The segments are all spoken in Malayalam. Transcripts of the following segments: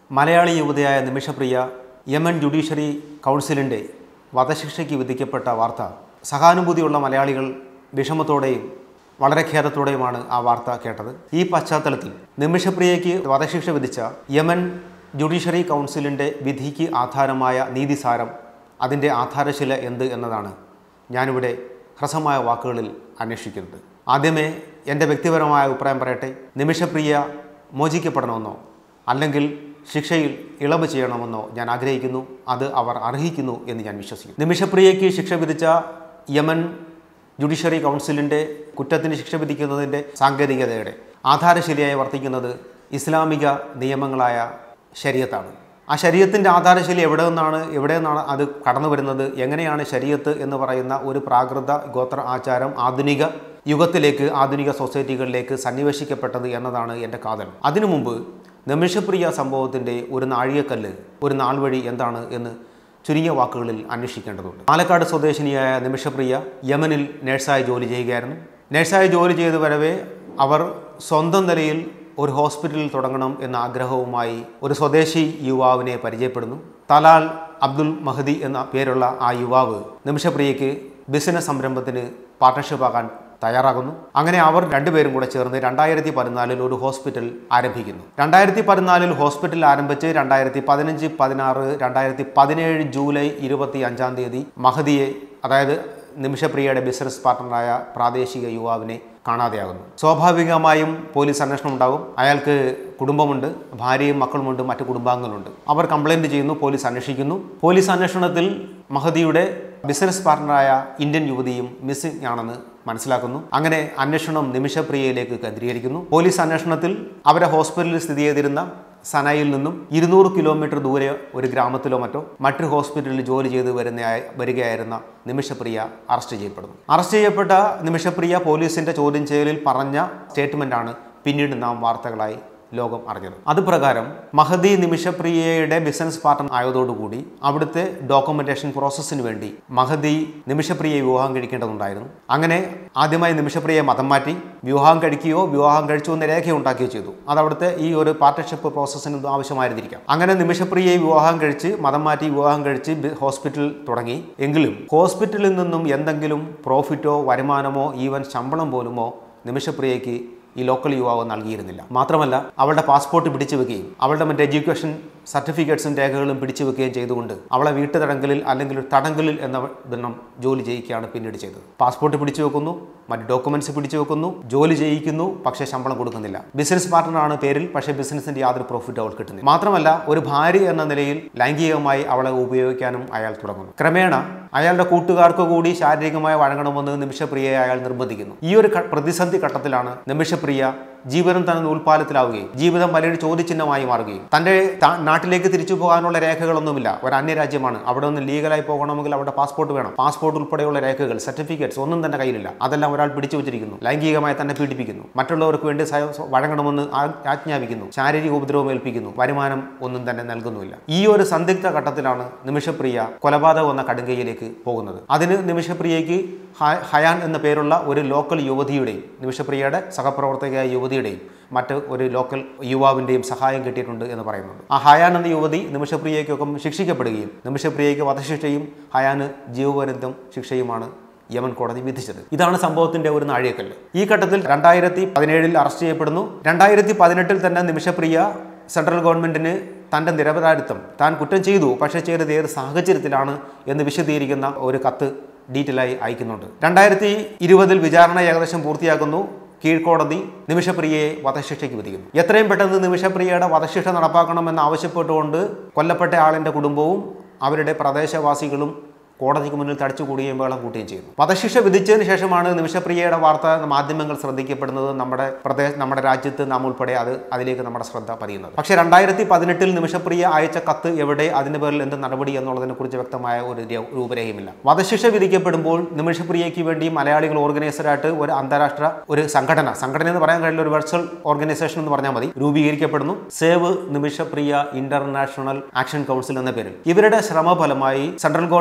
മലയാളി യുവതിയായ നിമിഷപ്രിയ യമൻ ജുഡീഷ്യറി കൗൺസിലിൻ്റെ വധശിക്ഷയ്ക്ക് വിധിക്കപ്പെട്ട വാർത്ത സഹാനുഭൂതിയുള്ള മലയാളികൾ വിഷമത്തോടെയും വളരെ ഖേദത്തോടെയുമാണ് ആ വാർത്ത കേട്ടത് ഈ പശ്ചാത്തലത്തിൽ നിമിഷപ്രിയയ്ക്ക് വധശിക്ഷ വിധിച്ച യമൻ ജുഡീഷ്യറി കൗൺസിലിൻ്റെ വിധിക്ക് ആധാരമായ നീതിസാരം അതിൻ്റെ ആധാരശില എന്ത് എന്നതാണ് ഞാനിവിടെ ഹ്രസ്വമായ വാക്കുകളിൽ അന്വേഷിക്കുന്നത് ആദ്യമേ എൻ്റെ വ്യക്തിപരമായ അഭിപ്രായം പറയട്ടെ നിമിഷപ്രിയ മോചിക്കപ്പെടണമെന്നോ അല്ലെങ്കിൽ ശിക്ഷയിൽ ഇളവ് ചെയ്യണമെന്നോ ഞാൻ ആഗ്രഹിക്കുന്നു അത് അവർ അർഹിക്കുന്നു എന്ന് ഞാൻ വിശ്വസിക്കുന്നു നിമിഷപ്രിയയ്ക്ക് ശിക്ഷ വിധിച്ച യമൻ ജുഡീഷ്യറി കൗൺസിലിൻ്റെ കുറ്റത്തിന് ശിക്ഷ വിധിക്കുന്നതിൻ്റെ സാങ്കേതികതയുടെ ആധാരശിലയായി വർത്തിക്കുന്നത് ഇസ്ലാമിക നിയമങ്ങളായ ശരീരത്താണ് ആ ശരീരത്തിൻ്റെ ആധാരശില എവിടെ നിന്നാണ് എവിടെ നിന്നാണ് അത് കടന്നു വരുന്നത് എങ്ങനെയാണ് ശരീരത്ത് എന്ന് പറയുന്ന ഒരു പ്രാകൃത ഗോത്ര ആചാരം ആധുനിക യുഗത്തിലേക്ക് ആധുനിക സൊസൈറ്റികളിലേക്ക് സന്നിവേശിക്കപ്പെട്ടത് എന്നതാണ് എൻ്റെ കാതൽ അതിനു മുമ്പ് നിമിഷപ്രിയ സംഭവത്തിൻ്റെ ഒരു നാഴികക്കല്ല് ഒരു നാൾ വഴി എന്താണ് എന്ന് ചുരുങ്ങിയ വാക്കുകളിൽ അന്വേഷിക്കേണ്ടതുണ്ട് പാലക്കാട് സ്വദേശിനിയായ നിമിഷപ്രിയ യമനിൽ നഴ്സായി ജോലി ചെയ്യുകയായിരുന്നു നഴ്സായി ജോലി ചെയ്തു വരവേ അവർ സ്വന്തം നിലയിൽ ഒരു ഹോസ്പിറ്റലിൽ തുടങ്ങണം എന്ന ആഗ്രഹവുമായി ഒരു സ്വദേശി യുവാവിനെ പരിചയപ്പെടുന്നു തലാൽ അബ്ദുൽ മഹദി എന്ന പേരുള്ള ആ യുവാവ് നിമിഷപ്രിയയ്ക്ക് ബിസിനസ് സംരംഭത്തിന് പാർട്ട്ണർഷിപ്പ് ആകാൻ തയ്യാറാകുന്നു അങ്ങനെ അവർ രണ്ടുപേരും കൂടെ ചേർന്ന് രണ്ടായിരത്തി പതിനാലിൽ ഒരു ഹോസ്പിറ്റൽ ആരംഭിക്കുന്നു രണ്ടായിരത്തി പതിനാലിൽ ഹോസ്പിറ്റൽ ആരംഭിച്ച് രണ്ടായിരത്തി പതിനഞ്ച് പതിനാറ് രണ്ടായിരത്തി പതിനേഴ് ജൂലൈ ഇരുപത്തി അഞ്ചാം തീയതി മഹദിയെ അതായത് നിമിഷപ്രിയയുടെ ബിസിനസ് പാർട്ട്ണറായ പ്രാദേശിക യുവാവിനെ കാണാതെയാകുന്നു സ്വാഭാവികമായും പോലീസ് അന്വേഷണം ഉണ്ടാകും അയാൾക്ക് കുടുംബമുണ്ട് ഭാര്യയും മക്കളുമുണ്ട് മറ്റു കുടുംബാംഗങ്ങളുണ്ട് അവർ കംപ്ലൈൻറ്റ് ചെയ്യുന്നു പോലീസ് അന്വേഷിക്കുന്നു പോലീസ് അന്വേഷണത്തിൽ മഹദിയുടെ ബിസിനസ് പാർട്ണറായ ഇന്ത്യൻ യുവതിയും മിസ്സിംഗ് ആണെന്ന് മനസ്സിലാക്കുന്നു അങ്ങനെ അന്വേഷണം നിമിഷപ്രിയയിലേക്ക് കേന്ദ്രീകരിക്കുന്നു പോലീസ് അന്വേഷണത്തിൽ അവരെ ഹോസ്പിറ്റലിൽ സ്ഥിതി ചെയ്തിരുന്ന സനയിൽ നിന്നും ഇരുന്നൂറ് കിലോമീറ്റർ ദൂരെ ഒരു ഗ്രാമത്തിലോ മറ്റോ മറ്റൊരു ഹോസ്പിറ്റലിൽ ജോലി ചെയ്ത് വരുന്ന വരികയായിരുന്ന നിമിഷപ്രിയ അറസ്റ്റ് ചെയ്യപ്പെടുന്നു അറസ്റ്റ് ചെയ്യപ്പെട്ട നിമിഷപ്രിയ പോലീസിന്റെ ചോദ്യം ചെയ്യലിൽ പറഞ്ഞ സ്റ്റേറ്റ്മെന്റാണ് പിന്നീട് നാം വാർത്തകളായി ലോകം അറിഞ്ഞത് അതുപ്രകാരം മഹദി നിമിഷപ്രിയയുടെ ബിസിനസ് പാർട്ണർ ആയതോടുകൂടി അവിടുത്തെ ഡോക്യുമെന്റേഷൻ പ്രോസസ്സിന് വേണ്ടി മഹദി നിമിഷപ്രിയയെ വിവാഹം കഴിക്കേണ്ടതുണ്ടായിരുന്നു അങ്ങനെ ആദ്യമായി നിമിഷപ്രിയയെ മതം മാറ്റി വിവാഹം കഴിക്കുകയോ വിവാഹം കഴിച്ചു എന്ന് രേഖയുണ്ടാക്കുകയോ ചെയ്തു അത് അവിടുത്തെ ഈ ഒരു പാർട്ട്ണർഷിപ്പ് പ്രോസസ്സിന് ആവശ്യമായിരുന്നിരിക്കാം അങ്ങനെ നിമിഷപ്രിയയെ വിവാഹം കഴിച്ച് മതം മാറ്റി വിവാഹം കഴിച്ച് ബി- ഹോസ്പിറ്റൽ തുടങ്ങി എങ്കിലും ഹോസ്പിറ്റലിൽ നിന്നും എന്തെങ്കിലും പ്രോഫിറ്റോ വരുമാനമോ ഈവൻ ശമ്പളം പോലുമോ നിമിഷപ്രിയയ്ക്ക് ഈ ലോക്കൽ യുവാവ് നൽകിയിരുന്നില്ല മാത്രമല്ല അവളുടെ പാസ്പോർട്ട് പിടിച്ചു വെക്കുകയും അവളുടെ മറ്റ് എഡ്യൂക്കേഷൻ സർട്ടിഫിക്കറ്റ്സും രേഖകളും പിടിച്ചു വെക്കുകയും ചെയ്തുകൊണ്ട് അവളെ വീട്ടുതടങ്കലിൽ അല്ലെങ്കിൽ ഒരു തടങ്കലിൽ എന്ന വിധം ജോലി ചെയ്യിക്കുകയാണ് പിന്നീട് ചെയ്തത് പാസ്പോർട്ട് പിടിച്ചു വെക്കുന്നു മറ്റ് ഡോക്യുമെന്റ്സ് പിടിച്ചു വെക്കുന്നു ജോലി ചെയ്യിക്കുന്നു പക്ഷേ ശമ്പളം കൊടുക്കുന്നില്ല ബിസിനസ് പാർട്ണറാണ് പേരിൽ പക്ഷേ ബിസിനസിന്റെ യാതൊരു പ്രോഫിറ്റ് അവൾ കിട്ടുന്നില്ല മാത്രമല്ല ഒരു ഭാര്യ എന്ന നിലയിൽ ലൈംഗികമായി അവളെ ഉപയോഗിക്കാനും അയാൾ തുടങ്ങുന്നു ക്രമേണ അയാളുടെ കൂട്ടുകാർക്ക് കൂടി ശാരീരികമായി വഴങ്ങണമെന്ന് നിമിഷപ്രിയയെ അയാൾ നിർബന്ധിക്കുന്നു ഈ ഒരു ഘ- പ്രതിസന്ധി ഘട്ടത്തിലാണ് നിമിഷപ്രിയ ജീവിതം തന്നെ നൂൽപ്പാലത്തിലാവുകയും ജീവിതം വലിയൊരു ചോദ്യചിഹ്നമായി മാറുകയും തൻ്റെ താ- നാട്ടിലേക്ക് തിരിച്ചു പോകാനുള്ള രേഖകളൊന്നുമില്ല ഒരു അന്യരാജ്യമാണ് അവിടെ നിന്ന് ലീഗലായി പോകണമെങ്കിൽ അവിടെ പാസ്പോർട്ട് വേണം പാസ്പോർട്ട് ഉൾപ്പെടെയുള്ള രേഖകൾ സർട്ടിഫിക്കറ്റ്സ് ഒന്നും തന്നെ കയ്യിലില്ല അതെല്ലാം ഒരാൾ പിടിച്ചു വെച്ചിരിക്കുന്നു ലൈംഗികമായി തന്നെ പീഡിപ്പിക്കുന്നു മറ്റുള്ളവർക്ക് വേണ്ടി സ്വയം സ്വ- വഴങ്ങണമെന്ന് ആ- ആജ്ഞാപിക്കുന്നു ശാരീരിക ഉപദ്രവം ഏൽപ്പിക്കുന്നു വരുമാനം ഒന്നും തന്നെ നൽകുന്നുമില്ല ഈ ഒരു സന്ദിഗ്ധ ഘട്ടത്തിലാണ് നിമിഷപ്രിയ കൊലപാതകം എന്ന കടുങ്കയിലേക്ക് പോകുന്നത് അതിന് നിമിഷപ്രിയയ്ക്ക് ഹ- ഹയാൻ എന്ന പേരുള്ള ഒരു ലോക്കൽ യുവതിയുടെയും നിമിഷപ്രിയയുടെ സഹപ്രവർത്തകയായ യുവതിയുടെയും മറ്റ് ഒരു ലോക്കൽ യുവാവിൻ്റെയും സഹായം കിട്ടിയിട്ടുണ്ട് എന്ന് പറയുന്നുണ്ട് ആ ഹയാൻ എന്ന യുവതി നിമിഷപ്രിയയ്ക്കൊപ്പം ശിക്ഷിക്കപ്പെടുകയും നിമിഷപ്രിയയ്ക്ക് വധശിക്ഷയും ഹയാന് ജീവപര്യന്തം ശിക്ഷയുമാണ് യമൻ കോടതി വിധിച്ചത് ഇതാണ് സംഭവത്തിന്റെ ഒരു നാഴികക്കല്ല് ഈ ഘട്ടത്തിൽ രണ്ടായിരത്തി പതിനേഴിൽ അറസ്റ്റ് ചെയ്യപ്പെടുന്നു രണ്ടായിരത്തി പതിനെട്ടിൽ തന്നെ നിമിഷപ്രിയ സെൻട്രൽ ഗവൺമെന്റിന് തന്റെ നിരപരാധിത്വം താൻ കുറ്റം ചെയ്തു പക്ഷേ ചെയ്തത് ഏത് സാഹചര്യത്തിലാണ് എന്ന് വിശദീകരിക്കുന്ന ഒരു കത്ത് ഡീറ്റെയിൽ ആയി അയക്കുന്നുണ്ട് രണ്ടായിരത്തി ഇരുപതിൽ വിചാരണ ഏകദേശം പൂർത്തിയാക്കുന്നു കീഴ്ക്കോടതി നിമിഷപ്രിയയെ വധശിക്ഷയ്ക്ക് വിധിക്കുന്നു എത്രയും പെട്ടെന്ന് നിമിഷപ്രിയയുടെ വധശിക്ഷ നടപ്പാക്കണമെന്ന് ആവശ്യപ്പെട്ടുകൊണ്ട് കൊല്ലപ്പെട്ട ആളിന്റെ കുടുംബവും അവരുടെ പ്രദേശവാസികളും കോടതിക്ക് മുന്നിൽ തടിച്ചുകൂടുകയും വേളം കൂട്ടുകയും ചെയ്യുന്നു വധശിക്ഷ വിധിച്ചതിന് ശേഷമാണ് നിമിഷപ്രിയയുടെ വാർത്ത മാധ്യമങ്ങൾ ശ്രദ്ധിക്കപ്പെടുന്നത് നമ്മുടെ പ്രദേശ നമ്മുടെ രാജ്യത്ത് നാം ഉൾപ്പെടെ അത് അതിലേക്ക് നമ്മുടെ ശ്രദ്ധ പതിയുന്നത് പക്ഷേ രണ്ടായിരത്തി പതിനെട്ടിൽ നിമിഷപ്രിയ അയച്ച കത്ത് എവിടെ അതിന്റെ പേരിൽ എന്ത് നടപടി എന്നുള്ളതിനെ കുറിച്ച് വ്യക്തമായ ഒരു ര- രൂപരേഖയുമില്ല വധശിക്ഷ വിധിക്കപ്പെടുമ്പോൾ നിമിഷപ്രിയയ്ക്ക് വേണ്ടി മലയാളികൾ ഓർഗനൈസറായിട്ട് ഒരു അന്താരാഷ്ട്ര ഒരു സംഘടന സംഘടന എന്ന് പറയാൻ കഴിയില്ല ഒരു വെർച്വൽ ഓർഗനൈസേഷൻ എന്ന് പറഞ്ഞാൽ മതി രൂപീകരിക്കപ്പെടുന്നു save Nimisha Priya international action council എന്ന പേരിൽ ഇവരുടെ ശ്രമഫലമായി സെൻട്രൽ ഗവൺമെന്റിലേക്ക്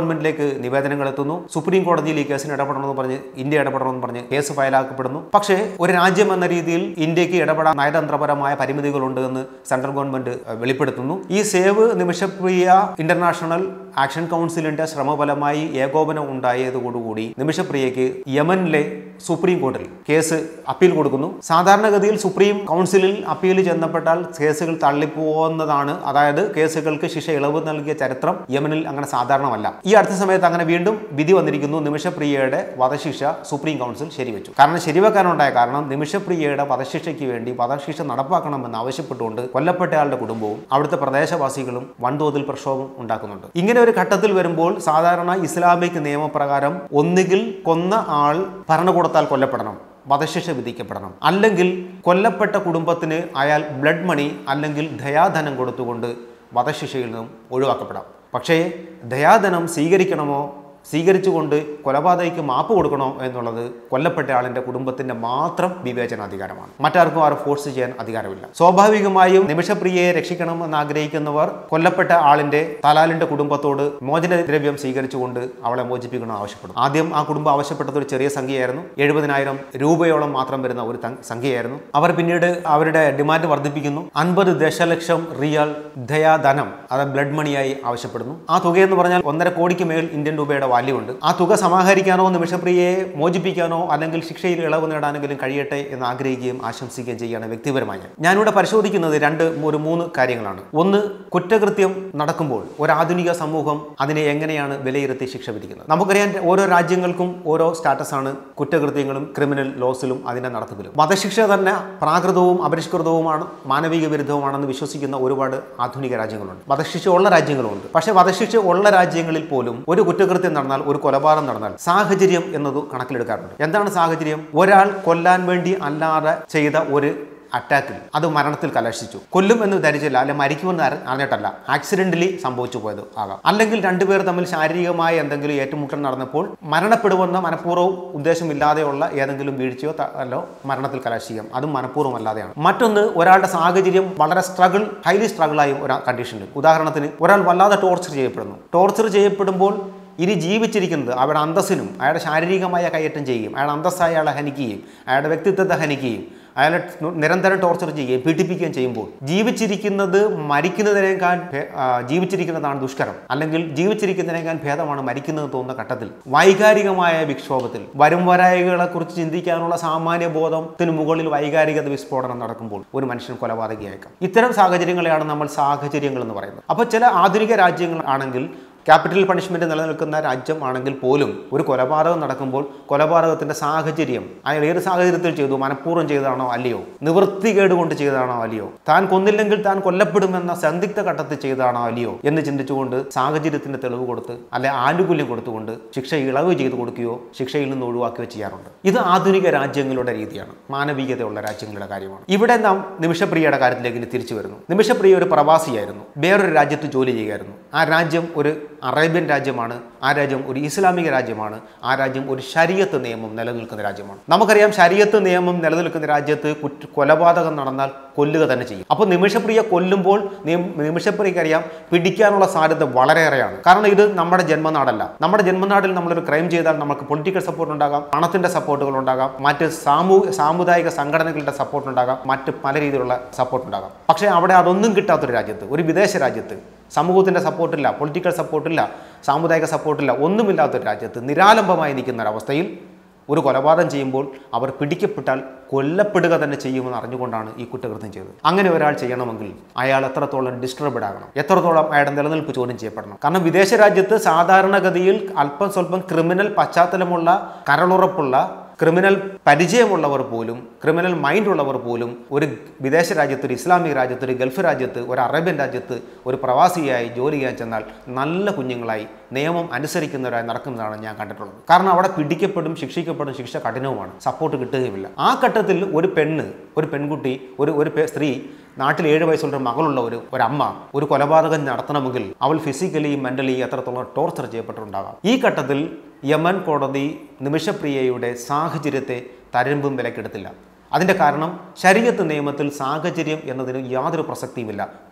കോടതിയിലേക്ക് നിവേദനങ്ങൾ എത്തുന്നു സുപ്രീം കോടതിയിൽ ഈ കേസിന് ഇടപെടണമെന്ന് പറഞ്ഞ് ഇന്ത്യ ഇടപെടണമെന്ന് പറഞ്ഞ് കേസ് ഫയലാക്കപ്പെടുന്നു പക്ഷേ ഒരു രാജ്യം എന്ന രീതിയിൽ ഇന്ത്യക്ക് ഇടപെടാൻ നയതന്ത്രപരമായ പരിമിതികളുണ്ട് എന്ന് സെൻട്രൽ ഗവൺമെന്റ് ഏഹ്, വെളിപ്പെടുത്തുന്നു ഈ സേവ് നിമിഷപ്രിയ ഇന്റർനാഷണൽ ആക്ഷൻ കൗൺസിലിന്റെ ശ്രമഫലമായി ഏകോപനം ഉണ്ടായതോടുകൂടി നിമിഷപ്രിയയ്ക്ക് യമനിലെ സുപ്രീം കോടതിയിൽ കേസ് അപ്പീൽ കൊടുക്കുന്നു സാധാരണഗതിയിൽ സുപ്രീം കൗൺസിലിൽ അപ്പീൽ ചെന്നപ്പെട്ടാൽ കേസുകൾ തള്ളിപ്പോകുന്നതാണ് അതായത് കേസുകൾക്ക് ശിക്ഷ ഇളവ് നൽകിയ ചരിത്രം യമനിൽ അങ്ങനെ സാധാരണമല്ല ഈ അടുത്ത സമയത്ത് അങ്ങനെ വീണ്ടും വിധി വന്നിരിക്കുന്നു നിമിഷപ്രിയയുടെ വധശിക്ഷ സുപ്രീം കൗൺസിൽ ശരിവെച്ചു കാരണം ശരിവെക്കാനുണ്ടായ കാരണം നിമിഷപ്രിയയുടെ വധശിക്ഷയ്ക്ക് വേണ്ടി വധശിക്ഷ നടപ്പാക്കണമെന്ന് ആവശ്യപ്പെട്ടുകൊണ്ട് കൊല്ലപ്പെട്ടയാളുടെ കുടുംബവും അവിടുത്തെ പ്രദേശവാസികളും വൻതോതിൽ പ്രക്ഷോഭം ഉണ്ടാക്കുന്നുണ്ട് ഇങ്ങനെ ഒരു ഘട്ടത്തിൽ വരുമ്പോൾ സാധാരണ ഇസ്ലാമിക് നിയമപ്രകാരം ഒന്നുകിൽ കൊന്ന ആൾ ഭരണകൂടത്താൽ കൊല്ലപ്പെടണം വധശിക്ഷ വിധിക്കപ്പെടണം അല്ലെങ്കിൽ കൊല്ലപ്പെട്ട കുടുംബത്തിന് അയാൾ ബ്ലഡ് മണി അല്ലെങ്കിൽ ദയാധനം കൊടുത്തുകൊണ്ട് വധശിക്ഷയിൽ നിന്നും ഒഴിവാക്കപ്പെടാം പക്ഷേ ദയാധനം സ്വീകരിക്കണമോ സ്വീകരിച്ചുകൊണ്ട് കൊലപാതകയ്ക്ക് മാപ്പ് കൊടുക്കണോ എന്നുള്ളത് കൊല്ലപ്പെട്ട ആളിന്റെ കുടുംബത്തിന്റെ മാത്രം വിവേചനാധികാരമാണ് മറ്റാർക്കും ആരും ഫോഴ്സ് ചെയ്യാൻ അധികാരമില്ല സ്വാഭാവികമായും നിമിഷപ്രിയയെ രക്ഷിക്കണമെന്ന് ആഗ്രഹിക്കുന്നവർ കൊല്ലപ്പെട്ട ആളിന്റെ തലാലിന്റെ കുടുംബത്തോട് മോചനദ്രവ്യം സ്വീകരിച്ചുകൊണ്ട് അവളെ മോചിപ്പിക്കണം ആവശ്യപ്പെടും ആദ്യം ആ കുടുംബം ആവശ്യപ്പെട്ടത് ഒരു ചെറിയ സംഖ്യയായിരുന്നു എഴുപതിനായിരം രൂപയോളം മാത്രം വരുന്ന ഒരു ത- സംഖ്യയായിരുന്നു അവർ പിന്നീട് അവരുടെ ഡിമാൻഡ് വർദ്ധിപ്പിക്കുന്നു അൻപത് ദശലക്ഷം റിയൽ ദയാധനം അത് ബ്ലഡ് മണിയായി ആവശ്യപ്പെടുന്നു ആ തുകയെന്ന് പറഞ്ഞാൽ ഒന്നര കോടിക്ക് മേൽ ഇന്ത്യൻ രൂപയുടെ വാല്യൂ ഉണ്ട് ആ തുക സമാഹരിക്കാനോ നിമിഷപ്രിയയെ മോചിപ്പിക്കാനോ അല്ലെങ്കിൽ ശിക്ഷയിൽ ഇളവ് നേടാനെങ്കിലും കഴിയട്ടെ എന്ന് ആഗ്രഹിക്കുകയും ആശംസിക്കുകയും ചെയ്യുകയാണ് വ്യക്തിപരമായി ഞാൻ. ഞാനിവിടെ പരിശോധിക്കുന്നത് രണ്ട് ഒരു മൂന്ന് കാര്യങ്ങളാണ് ഒന്ന് കുറ്റകൃത്യം നടക്കുമ്പോൾ ഒരു ആധുനിക സമൂഹം അതിനെ എങ്ങനെയാണ് വിലയിരുത്തി ശിക്ഷ വിധിക്കുന്നത് നമുക്കറിയാം ഓരോ രാജ്യങ്ങൾക്കും ഓരോ സ്റ്റാറ്റസാണ് കുറ്റകൃത്യങ്ങളും ക്രിമിനൽ ലോസിലും അതിന്റെ നടത്തിപ്പിലും വധശിക്ഷ തന്നെ പ്രാകൃതവും അപരിഷ്കൃതവുമാണ് മാനവിക വിരുദ്ധവുമാണെന്ന് വിശ്വസിക്കുന്ന ഒരുപാട് ആധുനിക രാജ്യങ്ങളുണ്ട് വധശിക്ഷ ഉള്ള രാജ്യങ്ങളുമുണ്ട് പക്ഷേ വധശിക്ഷ ഉള്ള രാജ്യങ്ങളിൽ പോലും ഒരു കുറ്റകൃത്യം നടന്നാൽ ഒരു കൊലപാതകം നടന്നാൽ സാഹചര്യം എന്നത് കണക്കിലെടുക്കാറുണ്ട് എന്താണ് സാഹചര്യം ഒരാൾ കൊല്ലാൻ വേണ്ടി അല്ലാതെ ചെയ്ത ഒരു അറ്റാക്കിൽ അത് മരണത്തിൽ കലാശിച്ചു കൊല്ലും എന്ന് ധരിച്ചില്ല അല്ലെ മരിക്കുമെന്ന് അറി- അറിഞ്ഞിട്ടല്ല ആക്സിഡന്റലി സംഭവിച്ചു പോയത് ആകാം അല്ലെങ്കിൽ രണ്ടുപേർ തമ്മിൽ ശാരീരികമായ എന്തെങ്കിലും ഏറ്റുമുട്ടൽ നടന്നപ്പോൾ മരണപ്പെടുമെന്ന മനഃപൂർവ്വം ഉദ്ദേശമില്ലാതെയുള്ള ഏതെങ്കിലും വീഴ്ചയോ ത- അല്ലോ മരണത്തിൽ കലാശിക്കാം അതും മനഃപൂർവ്വം അല്ലാതെയാണ് മറ്റൊന്ന് ഒരാളുടെ സാഹചര്യം വളരെ സ്ട്രഗിൾ ഹൈലി സ്ട്രഗിളായും ഒരു കണ്ടീഷനിൽ ഉദാഹരണത്തിന് ഒരാൾ വല്ലാതെ ടോർച്ചർ ചെയ്യപ്പെടുന്നു ടോർച്ചർ ചെയ്യപ്പെടുമ്പോൾ ഇനി ജീവിച്ചിരിക്കുന്നത് അവരുടെ അന്തസ്സിനും അയാളുടെ ശാരീരികമായ കയ്യേറ്റം ചെയ്യും അയാളുടെ അന്തസ്സായ അയാളെ ഹനിക്കുകയും അയാളുടെ വ്യക്തിത്വത്തെ ഹനിക്കുകയും അയാളെ നിരന്തരം ടോർച്ചർ ചെയ്യുകയും പീഡിപ്പിക്കുകയും ചെയ്യുമ്പോൾ ജീവിച്ചിരിക്കുന്നത് മരിക്കുന്നതിനേക്കാൾ ഭേ- ആ, ജീവിച്ചിരിക്കുന്നതാണ് ദുഷ്കരം അല്ലെങ്കിൽ ജീവിച്ചിരിക്കുന്നതിനേക്കാൾ ഭേദമാണ് മരിക്കുന്നത് തോന്നുന്ന ഘട്ടത്തിൽ വൈകാരികമായ വിക്ഷോഭത്തിൽ വരും വരായികളെ കുറിച്ച് ചിന്തിക്കാനുള്ള സാമാന്യ ബോധത്തിന് മുകളിൽ വൈകാരികത വിസ്ഫോടനം നടക്കുമ്പോൾ ഒരു മനുഷ്യൻ കൊലപാതകയായേക്കാം ഇത്തരം സാഹചര്യങ്ങളെയാണ് നമ്മൾ സാഹചര്യങ്ങൾ എന്ന് പറയുന്നത് അപ്പോൾ ചില ആധുനിക രാജ്യങ്ങൾ ആണെങ്കിൽ ക്യാപിറ്റൽ പണിഷ്മെന്റ് നിലനിൽക്കുന്ന രാജ്യം ആണെങ്കിൽ പോലും ഒരു കൊലപാതകം നടക്കുമ്പോൾ കൊലപാതകത്തിന്റെ സാഹചര്യം അയാൾ ഏത് സാഹചര്യത്തിൽ ചെയ്തു മനഃപൂർവ്വം ചെയ്തതാണോ അല്ലയോ നിവൃത്തികേട് കൊണ്ട് ചെയ്തതാണോ അല്ലയോ താൻ കൊന്നില്ലെങ്കിൽ താൻ കൊല്ലപ്പെടുമെന്ന സന്ദിഗ്ധ ഘട്ടത്തിൽ ചെയ്തതാണോ അല്ലയോ എന്ന് ചിന്തിച്ചുകൊണ്ട് സാഹചര്യത്തിന്റെ തെളിവ് കൊടുത്ത് അല്ലെ ആനുകൂല്യം കൊടുത്തുകൊണ്ട് ശിക്ഷ ഇളവ് ചെയ്തു കൊടുക്കുകയോ ശിക്ഷയിൽ നിന്ന് ഒഴിവാക്കുകയോ ചെയ്യാറുണ്ട് ഇത് ആധുനിക രാജ്യങ്ങളുടെ രീതിയാണ് മാനവികതയുള്ള രാജ്യങ്ങളുടെ കാര്യമാണ് ഇവിടെ നാം നിമിഷപ്രിയയുടെ കാര്യത്തിലേക്ക് ഇനി തിരിച്ചു വരുന്നു നിമിഷപ്രിയ ഒരു പ്രവാസിയായിരുന്നു വേറൊരു രാജ്യത്ത് ജോലി ചെയ്യുകയായിരുന്നു ആ രാജ്യം ഒരു അറേബ്യൻ രാജ്യമാണ് ആ രാജ്യം ഒരു ഇസ്ലാമിക രാജ്യമാണ് ആ രാജ്യം ഒരു ശരീഅത്ത് നിയമം നിലനിൽക്കുന്ന രാജ്യമാണ് നമുക്കറിയാം ശരീഅത്ത് നിയമം നിലനിൽക്കുന്ന രാജ്യത്ത് കുറ്റ കൊലപാതകം നടന്നാൽ കൊല്ലുക തന്നെ ചെയ്യും അപ്പോൾ നിമിഷപ്രിയ കൊല്ലുമ്പോൾ നിയം- നിമിഷപ്രിയക്ക് അറിയാം പിടിക്കാനുള്ള സാധ്യത വളരെയേറെയാണ് കാരണം ഇത് നമ്മുടെ ജന്മനാടല്ല നമ്മുടെ ജന്മനാടിൽ നമ്മളൊരു ക്രൈം ചെയ്താൽ നമുക്ക് പൊളിറ്റിക്കൽ സപ്പോർട്ട് ഉണ്ടാകാം പണത്തിന്റെ സപ്പോർട്ടുകൾ ഉണ്ടാകാം മറ്റ് സാമൂ സാമുദായിക സംഘടനകളുടെ സപ്പോർട്ട് ഉണ്ടാകാം മറ്റ് പല രീതിയിലുള്ള സപ്പോർട്ട് ഉണ്ടാകാം പക്ഷേ അവിടെ അതൊന്നും കിട്ടാത്തൊരു രാജ്യത്ത് ഒരു വിദേശ രാജ്യത്ത് സമൂഹത്തിൻ്റെ സപ്പോർട്ടില്ല പൊളിറ്റിക്കൽ സപ്പോർട്ടില്ല സാമുദായിക സപ്പോർട്ടില്ല ഒന്നുമില്ലാത്തൊരു രാജ്യത്ത് നിരാലംബമായി നിൽക്കുന്ന ഒരവസ്ഥയിൽ ഒരു കൊലപാതകം ചെയ്യുമ്പോൾ അവർ പിടിക്കപ്പെട്ടാൽ കൊല്ലപ്പെടുക തന്നെ ചെയ്യുമെന്ന് അറിഞ്ഞുകൊണ്ടാണ് ഈ കുറ്റകൃത്യം ചെയ്തത് അങ്ങനെ ഒരാൾ ചെയ്യണമെങ്കിൽ അയാൾ എത്രത്തോളം ഡിസ്റ്റർബഡ് ആകണം എത്രത്തോളം അയാളുടെ നിലനിൽപ്പ് ചോദ്യം ചെയ്യപ്പെടണം കാരണം വിദേശ രാജ്യത്ത് സാധാരണഗതിയിൽ അല്പം സ്വല്പം ക്രിമിനൽ പശ്ചാത്തലമുള്ള കരളുറപ്പുള്ള ക്രിമിനൽ പരിചയമുള്ളവർ പോലും ക്രിമിനൽ മൈൻഡ് ഉള്ളവർ പോലും ഒരു വിദേശ രാജ്യത്ത് ഒരു ഇസ്ലാമിക രാജ്യത്ത് ഒരു ഗൾഫ് രാജ്യത്ത് ഒരു അറേബ്യൻ രാജ്യത്ത് ഒരു പ്രവാസിയായി ജോലി ചെയ്യാൻ ചെന്നാൽ നല്ല കുഞ്ഞുങ്ങളായി നിയമം അനുസരിക്കുന്നവരായി നടക്കുന്നതാണ് ഞാൻ കണ്ടിട്ടുള്ളത് കാരണം അവിടെ പിടിക്കപ്പെടും ശിക്ഷിക്കപ്പെടും ശിക്ഷ കഠിനവുമാണ് സപ്പോർട്ട് കിട്ടുകയുമില്ല ആ ഘട്ടത്തിൽ ഒരു പെണ്ണ് ഒരു പെൺകുട്ടി ഒരു ഒരു പെ- സ്ത്രീ നാട്ടിൽ ഏഴ് വയസ്സുള്ള ഒരു മകളുള്ള ഒരു ഒരമ്മ ഒരു കൊലപാതകം നടത്തണമെങ്കിൽ അവൾ ഫിസിക്കലി മെന്റലി എത്രത്തോളം ടോർച്ചർ ചെയ്യപ്പെട്ടിട്ടുണ്ടാകാം ഈ ഘട്ടത്തിൽ യമൻ കോടതി നിമിഷപ്രിയയുടെ സാഹചര്യത്തെ തരമ്പും വിലക്കെടുത്തില്ല അതിൻ്റെ കാരണം ശരീരത്ത് നിയമത്തിൽ സാഹചര്യം എന്നതിന് യാതൊരു പ്രസക്തിയുമില്ല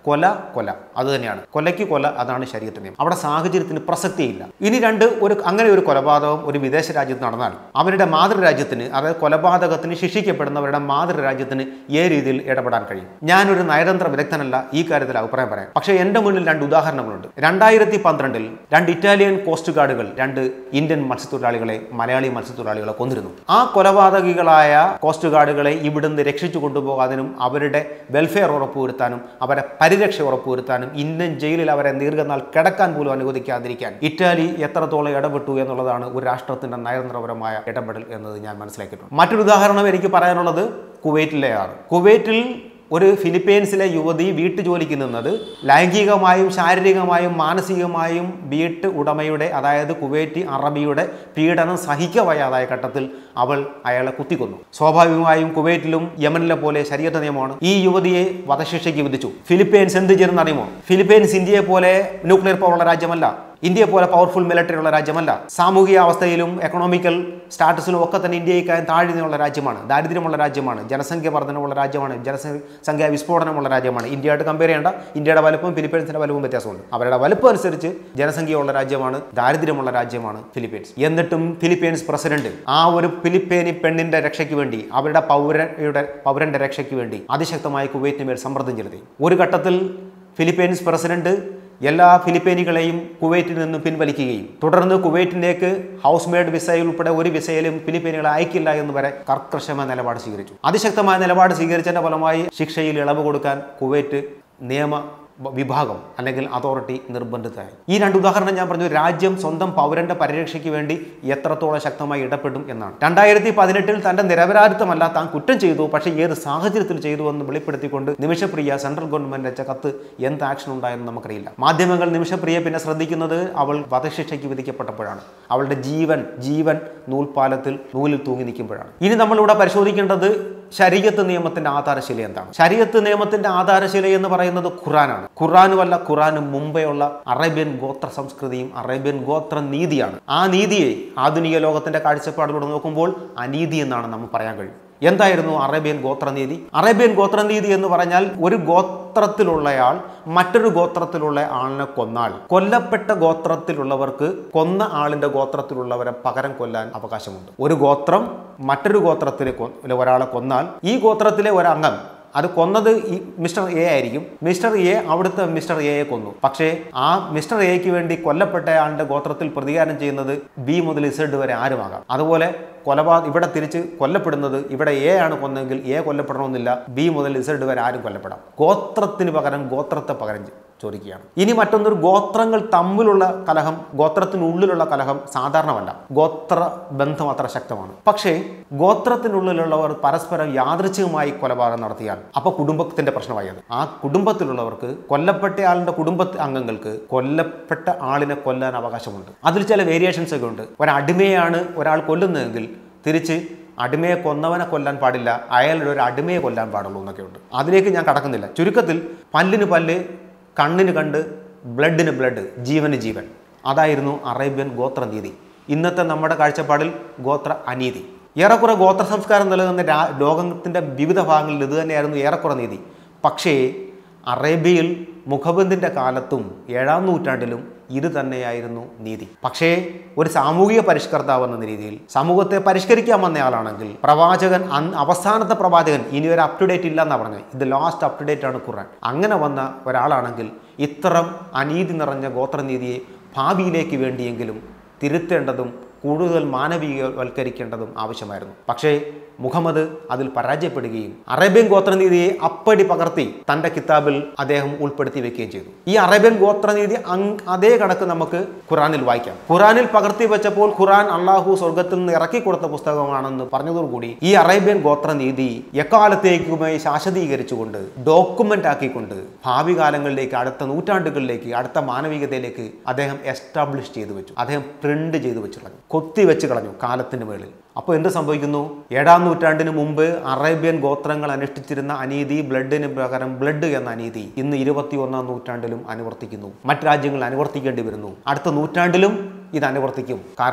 കൊല കൊല അത് തന്നെയാണ് കൊലയ്ക്ക് കൊല അതാണ് ശരീരത്തിന്റെ നിയമം അവിടെ സാഹചര്യത്തിന് പ്രസക്തിയില്ല ഇനി രണ്ട് ഒരു അങ്ങനെ ഒരു കൊലപാതകം ഒരു വിദേശ രാജ്യത്ത് നടന്നാൽ അവരുടെ മാതൃരാജ്യത്തിന് അതായത് കൊലപാതകത്തിന് ശിക്ഷിക്കപ്പെടുന്നവരുടെ മാതൃരാജ്യത്തിന് ഏ രീതിയിൽ ഇടപെടാൻ കഴിയും ഞാനൊരു നയതന്ത്ര വിദഗ്ധനല്ല ഈ കാര്യത്തിൽ അഭിപ്രായം പറയാം പക്ഷേ എൻ്റെ മുന്നിൽ രണ്ട് ഉദാഹരണങ്ങളുണ്ട് രണ്ടായിരത്തി പന്ത്രണ്ടിൽ രണ്ട് ഇറ്റാലിയൻ കോസ്റ്റ് ഗാർഡുകൾ രണ്ട് ഇന്ത്യൻ മത്സ്യത്തൊഴിലാളികളെ മലയാളി മത്സ്യത്തൊഴിലാളികളെ കൊന്നിരുന്നു ആ കൊലപാതകികളായ കോസ്റ്റ് ഗാർഡുകളെ ഇവിടുന്ന് രക്ഷിച്ചു കൊണ്ടുപോകാനും അവരുടെ വെൽഫെയർ ഉറപ്പുവരുത്താനും അവരെ പരിരക്ഷ ഉറപ്പുവരുത്താനും ഇന്ത്യൻ ജയിലിൽ അവരെ ദീർഘനാൾ കിടക്കാൻ പോലും അനുവദിക്കാതിരിക്കാൻ ഇറ്റാലി എത്രത്തോളം ഇടപെട്ടു എന്നുള്ളതാണ് ഒരു രാഷ്ട്രത്തിന്റെ നയതന്ത്രപരമായ ഇടപെടൽ എന്നത് ഞാൻ മനസ്സിലാക്കിയിട്ടുണ്ട് മറ്റൊരു ഉദാഹരണം എനിക്ക് പറയാനുള്ളത് കുവൈറ്റിലെയാണ് കുവൈറ്റിൽ ഒരു ഫിലിപ്പീൻസിലെ യുവതി വീട്ടുജോലിക്ക് നിന്നത് ലൈംഗികമായും ശാരീരികമായും മാനസികമായും വീട്ട് ഉടമയുടെ അതായത് കുവൈറ്റി അറബിയുടെ പീഡനം സഹിക്കവയ്യാതായ ഘട്ടത്തിൽ അവൾ അയാളെ കുത്തിക്കൊന്നു സ്വാഭാവികമായും കുവൈറ്റിലും യമനിലെ പോലെ ശരീര നിയമമാണ് ഈ യുവതിയെ വധശിക്ഷയ്ക്ക് വിധിച്ചു ഫിലിപ്പീൻസ് എന്ത് ചെയ്തെന്ന് അറിയുമോ ഫിലിപ്പീൻസ് ഇന്ത്യയെ പോലെ ന്യൂക്ലിയർ പവറുള്ള രാജ്യമല്ല ഇന്ത്യയെ പോലെ പവർഫുൾ മിലിറ്ററി ഉള്ള രാജ്യമല്ല സാമൂഹിക അവസ്ഥയിലും എക്കണോമിക്കൽ സ്റ്റാറ്റസിലും ഒക്കെ തന്നെ ഇന്ത്യയേക്കാൾ താഴ്ന്നയുള്ള രാജ്യമാണ് ദാരിദ്ര്യമുള്ള രാജ്യമാണ് ജനസംഖ്യ വർധനമുള്ള രാജ്യമാണ് ജനസംഖ്യ വിസ്ഫോടനമുള്ള രാജ്യമാണ് ഇന്ത്യയായിട്ട് കമ്പയർ ചെയ്യേണ്ട ഇന്ത്യയുടെ വലുപ്പവും ഫിലിപ്പീൻസിന്റെ വലുപ്പവും വ്യത്യാസമുണ്ട് അവരുടെ വലുപ്പം അനുസരിച്ച് ജനസംഖ്യയുള്ള രാജ്യമാണ് ദാരിദ്ര്യമുള്ള രാജ്യമാണ് ഫിലിപ്പീൻസ് എന്നിട്ടും ഫിലിപ്പീൻസ് പ്രസിഡന്റ് ആ ഒരു ഫിലിപ്പീനി പെണ്ണിന്റെ രക്ഷയ്ക്ക് വേണ്ടി അവരുടെ പൗരയുടെ പൗരന്റെ രക്ഷയ്ക്ക് വേണ്ടി അതിശക്തമായി കുവൈറ്റിന് മേൽ സമ്മർദ്ദം ചെലുത്തി ഒരു ഘട്ടത്തിൽ ഫിലിപ്പീൻസ് പ്രസിഡന്റ് എല്ലാ ഫിലിപ്പീനികളെയും കുവൈറ്റിൽ നിന്ന് പിൻവലിക്കുകയും തുടർന്ന് കുവൈറ്റിലേക്ക് ഹൗസ് മെയ്ഡ് വിസയിൽ ഉൾപ്പെടെ ഒരു വിസയിലും ഫിലിപ്പീനുകളെ അയക്കില്ല എന്ന് വരെ കർക്കശമായ നിലപാട് സ്വീകരിച്ചു അതിശക്തമായ നിലപാട് സ്വീകരിച്ചതിന്റെ ഫലമായി ശിക്ഷയിൽ ഇളവ് കൊടുക്കാൻ കുവൈറ്റ് നിയമ വിഭാഗം അല്ലെങ്കിൽ അതോറിറ്റി നിർബന്ധിതമായി ഈ രണ്ട് ഉദാഹരണം ഞാൻ പറഞ്ഞു രാജ്യം സ്വന്തം പൗരന്റെ പരിരക്ഷയ്ക്ക് വേണ്ടി എത്രത്തോളം ശക്തമായി ഇടപെടും എന്നാണ് രണ്ടായിരത്തി പതിനെട്ടിൽ തന്റെ നിരപരാധിത്വമല്ല താൻ കുറ്റം ചെയ്തു പക്ഷേ ഏത് സാഹചര്യത്തിൽ ചെയ്തു എന്ന് വെളിപ്പെടുത്തിക്കൊണ്ട് നിമിഷപ്രിയ സെൻട്രൽ ഗവൺമെന്റ് അയച്ച കത്ത് എന്ത് ആക്ഷൻ ഉണ്ടായെന്ന് നമുക്കറിയില്ല മാധ്യമങ്ങൾ നിമിഷപ്രിയെ പിന്നെ ശ്രദ്ധിക്കുന്നത് അവൾ വധശിക്ഷയ്ക്ക് വിധിക്കപ്പെട്ടപ്പോഴാണ് അവളുടെ ജീവൻ ജീവൻ നൂൽപാലത്തിൽ നൂലിൽ തൂങ്ങി നിൽക്കുമ്പോഴാണ് ഇനി നമ്മളിവിടെ പരിശോധിക്കേണ്ടത് ശരീരത്ത് നിയമത്തിന്റെ ആധാരശില എന്താണ് ശരീരത്ത് നിയമത്തിന്റെ ആധാരശില എന്ന് പറയുന്നത് ഖുറാനാണ് ഖുറാനുമല്ല ഖുറാന് മുമ്പെയുള്ള അറേബ്യൻ ഗോത്ര സംസ്കൃതിയും അറേബ്യൻ ഗോത്ര നീതിയാണ് ആ നീതിയെ ആധുനിക ലോകത്തിന്റെ കാഴ്ചപ്പാടിലൂടെ നോക്കുമ്പോൾ അനീതി എന്നാണ് നമ്മൾ പറയാൻ കഴിയും എന്തായിരുന്നു അറേബ്യൻ ഗോത്രനീതി അറേബ്യൻ ഗോത്രനീതി എന്ന് പറഞ്ഞാൽ ഒരു ഗോത്രത്തിലുള്ളയാൾ മറ്റൊരു ഗോത്രത്തിലുള്ള ആളിനെ കൊന്നാൽ കൊല്ലപ്പെട്ട ഗോത്രത്തിലുള്ളവർക്ക് കൊന്ന ആളിന്റെ ഗോത്രത്തിലുള്ളവരെ പകരം കൊല്ലാൻ അവകാശമുണ്ട് ഒരു ഗോത്രം മറ്റൊരു ഗോത്രത്തിലെ കൊ- ഒരാളെ കൊന്നാൽ ഈ ഗോത്രത്തിലെ ഒരംഗം അത് കൊന്നത് ഈ മിസ്റ്റർ എ ആയിരിക്കും മിസ്റ്റർ എ അവിടുത്തെ മിസ്റ്റർ എയെ കൊന്നു പക്ഷേ ആ മിസ്റ്റർ എക്ക് വേണ്ടി കൊല്ലപ്പെട്ട ആളുടെ ഗോത്രത്തിൽ പ്രതികാരം ചെയ്യുന്നത് ബി മുതൽ ഇസഡ് വരെ ആരുമാകാം അതുപോലെ കൊലപാ ഇവിടെ തിരിച്ച് കൊല്ലപ്പെടുന്നത് ഇവിടെ എ ആണ് കൊന്നെങ്കിൽ എ കൊല്ലപ്പെടണമെന്നില്ല ബി മുതൽ ഇസഡ് വരെ ആരും കൊല്ലപ്പെടാം ഗോത്രത്തിന് പകരം ഗോത്രത്തെ പകരം ചെ- ചോദിക്കുകയാണ് ഇനി മറ്റൊന്നൊരു ഗോത്രങ്ങൾ തമ്മിലുള്ള കലഹം ഗോത്രത്തിനുള്ളിലുള്ള കലഹം സാധാരണമല്ല ഗോത്ര ബന്ധം അത്ര ശക്തമാണ് പക്ഷേ ഗോത്രത്തിനുള്ളിലുള്ളവർ പരസ്പരം യാദൃച്ഛികമായി കൊലപാതകം നടത്തിയാൽ അപ്പൊ കുടുംബത്തിന്റെ പ്രശ്നമായി അത് ആ കുടുംബത്തിലുള്ളവർക്ക് കൊല്ലപ്പെട്ട ആളിന്റെ കുടുംബ അംഗങ്ങൾക്ക് കൊല്ലപ്പെട്ട ആളിനെ കൊല്ലാൻ അവകാശമുണ്ട് അതിൽ ചില വേരിയേഷൻസ് ഒക്കെ ഉണ്ട് ഒരടിമയാണ് ഒരാൾ കൊല്ലുന്നതെങ്കിൽ തിരിച്ച് അടിമയെ കൊന്നവനെ കൊല്ലാൻ പാടില്ല അയാളുടെ ഒരു അടിമയെ കൊല്ലാൻ പാടുള്ളൂ എന്നൊക്കെ ഉണ്ട് അതിലേക്ക് ഞാൻ കടക്കുന്നില്ല ചുരുക്കത്തിൽ പല്ലിന് പല്ല് കണ്ണിന് കണ്ട് ബ്ലഡിന് ബ്ലഡ് ജീവന് ജീവൻ അതായിരുന്നു അറേബ്യൻ ഗോത്രനീതി ഇന്നത്തെ നമ്മുടെ കാഴ്ചപ്പാടിൽ ഗോത്ര അനീതി ഏറെക്കുറെ ഗോത്ര സംസ്കാരം നിലനിന്ന രാ ലോകത്തിൻ്റെ വിവിധ ഭാഗങ്ങളിൽ ഇത് തന്നെയായിരുന്നു ഏറെക്കുറെ നീതി പക്ഷേ അറേബ്യയിൽ മുഖബന്ധിൻ്റെ കാലത്തും ഏഴാം നൂറ്റാണ്ടിലും ഇത് തന്നെയായിരുന്നു നീതി പക്ഷേ ഒരു സാമൂഹിക പരിഷ്കർത്താവ് എന്ന രീതിയിൽ സമൂഹത്തെ പരിഷ്കരിക്കാൻ വന്നയാളാണെങ്കിൽ പ്രവാചകൻ അന്ന് അവസാനത്തെ പ്രവാചകൻ ഇനി ഒരു അപ് ടു ഡേറ്റ് ഇല്ല എന്നാണ് പറഞ്ഞത് ഇത് ലാസ്റ്റ് അപ് ടു ഡേറ്റ് ആണ് ഖുർആൻ അങ്ങനെ വന്ന ഒരാളാണെങ്കിൽ ഇത്തരം അനീതി നിറഞ്ഞ ഗോത്രനീതിയെ ഭാവിയിലേക്ക് വേണ്ടിയെങ്കിലും തിരുത്തേണ്ടതും കൂടുതൽ മാനവീയവൽക്കരിക്കേണ്ടതും ആവശ്യമായിരുന്നു പക്ഷേ മുഹമ്മദ് അതിൽ പരാജയപ്പെടുകയും അറേബ്യൻ ഗോത്രനീതിയെ അപ്പടി പകർത്തി തൻ്റെ കിതാബിൽ അദ്ദേഹം ഉൾപ്പെടുത്തി വെക്കുകയും ചെയ്തു ഈ അറേബ്യൻ ഗോത്രനീതി അങ് അതേ കണക്ക് നമുക്ക് ഖുറാനിൽ വായിക്കാം ഖുറാനിൽ പകർത്തി വെച്ചപ്പോൾ ഖുറാൻ അള്ളാഹു സ്വർഗത്തിൽ നിന്ന് ഇറക്കി കൊടുത്ത പുസ്തകമാണെന്ന് പറഞ്ഞതോടുകൂടി ഈ അറേബ്യൻ ഗോത്രനീതി എക്കാലത്തേക്കുമായി ശാശ്വതീകരിച്ചുകൊണ്ട് ഡോക്യുമെന്റ് ആക്കിക്കൊണ്ട് ഭാവി കാലങ്ങളിലേക്ക് അടുത്ത നൂറ്റാണ്ടുകളിലേക്ക് അടുത്ത മാനവികതയിലേക്ക് അദ്ദേഹം എസ്റ്റാബ്ലിഷ് ചെയ്തു വെച്ചു അദ്ദേഹം പ്രിന്റ് ചെയ്തു വെച്ചു കളഞ്ഞു കൊത്തി വെച്ച് കളഞ്ഞു കാലത്തിന്റെ മേളിൽ അപ്പോൾ എന്ത് സംഭവിക്കുന്നു ഏഴാം നൂറ്റാണ്ടിന് മുമ്പ് അറേബ്യൻ ഗോത്രങ്ങൾ അനുഷ്ഠിച്ചിരുന്ന അനീതി ബ്ലഡിന് പകരം ബ്ലഡ് എന്ന അനീതി ഇന്ന് ഇരുപത്തി ഒന്നാം നൂറ്റാണ്ടിലും അനുവർത്തിക്കുന്നു മറ്റ് രാജ്യങ്ങൾ അനുവർത്തിക്കേണ്ടി വരുന്നു അടുത്ത നൂറ്റാണ്ടിലും ഇത് അനുവർത്തിക്കും കാരണം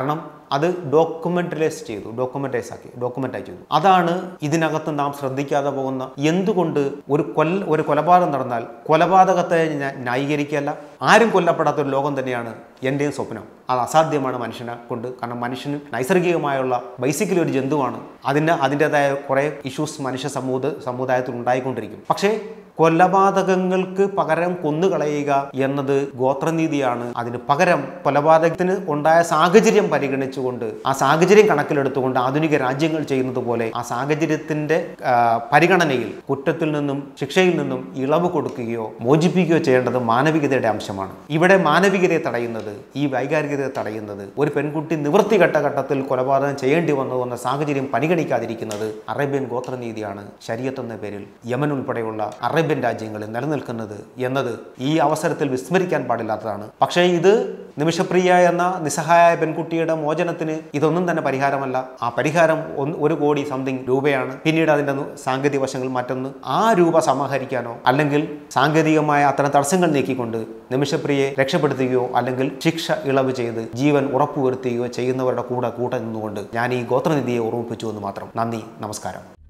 അത് ഡോക്യുമെന്റലൈസ് ചെയ്തു ഡോക്യുമെന്റൈസ് ആക്കി ഡോക്യുമെന്റായി ചെയ്തു അതാണ് ഇതിനകത്ത് നാം ശ്രദ്ധിക്കാതെ പോകുന്ന എന്തുകൊണ്ട് ഒരു കൊല്ല ഒരു കൊലപാതകം നടന്നാൽ കൊലപാതകത്തെ ന്യാ- ന്യായീകരിക്കുകയല്ല ആരും കൊല്ലപ്പെടാത്ത ഒരു ലോകം തന്നെയാണ് എൻ്റെയും സ്വപ്നം അത് അസാധ്യമാണ് മനുഷ്യനെ കൊണ്ട് കാരണം മനുഷ്യന് നൈസർഗികമായുള്ള ബേസിക്കലി ഒരു ജന്തുവാണ് അതിന് അതിൻ്റെതായ കുറേ ഇഷ്യൂസ് മനുഷ്യ സമൂഹ സമുദായത്തിൽ ഉണ്ടായിക്കൊണ്ടിരിക്കും പക്ഷേ കൊലപാതകങ്ങൾക്ക് പകരം കൊന്നുകളയുക എന്നത് ഗോത്രനീതിയാണ് അതിന് പകരം കൊലപാതകത്തിന് ഉണ്ടായ സാഹചര്യം പരിഗണിച്ചുകൊണ്ട് ആ സാഹചര്യം കണക്കിലെടുത്തുകൊണ്ട് ആധുനിക രാജ്യങ്ങൾ ചെയ്യുന്നത് പോലെ ആ സാഹചര്യത്തിന്റെ ആ, പരിഗണനയിൽ കുറ്റത്തിൽ നിന്നും ശിക്ഷയിൽ നിന്നും ഇളവ് കൊടുക്കുകയോ മോചിപ്പിക്കുകയോ ചെയ്യേണ്ടത് മാനവികതയുടെ അംശമാണ് ഇവിടെ മാനവികതയെ തടയുന്നത് ഈ വൈകാരികതയെ തടയുന്നത് ഒരു പെൺകുട്ടി നിവൃത്തിഘട്ട ഘട്ടത്തിൽ കൊലപാതകം ചെയ്യേണ്ടി വന്നു എന്ന സാഹചര്യം പരിഗണിക്കാതിരിക്കുന്നത് അറേബ്യൻ ഗോത്രനീതിയാണ് ശരീരത്ത് എന്ന പേരിൽ യമൻ ഉൾപ്പെടെയുള്ള അറേബ്യൻ രാജ്യങ്ങളിൽ നിലനിൽക്കുന്നത് എന്നത് ഈ അവസരത്തിൽ വിസ്മരിക്കാൻ പാടില്ലാത്തതാണ് പക്ഷേ ഇത് നിമിഷപ്രിയ എന്ന നിസ്സഹായ പെൺകുട്ടിയുടെ മോചനത്തിന് ഇതൊന്നും തന്നെ പരിഹാരമല്ല ആ പരിഹാരം ഒന്ന് ഒരു കോടി സംതിങ് രൂപയാണ് പിന്നീട് അതിൻ്റെ ന്നു- സാങ്കേതിക വശങ്ങൾ മറ്റൊന്ന് ആ രൂപ സമാഹരിക്കാനോ അല്ലെങ്കിൽ സാങ്കേതികമായ അത്തരം തടസ്സങ്ങൾ നീക്കിക്കൊണ്ട് നിമിഷപ്രിയയെ രക്ഷപ്പെടുത്തുകയോ അല്ലെങ്കിൽ ശിക്ഷ ഇളവ് ചെയ്ത് ജീവൻ ഉറപ്പുവരുത്തുകയോ ചെയ്യുന്നവരുടെ കൂടെ കൂടെ നിന്നുകൊണ്ട് ഞാൻ ഈ ഗോത്രനിധിയെ ഓർമ്മിപ്പിച്ചു എന്ന് മാത്രം നന്ദി നമസ്കാരം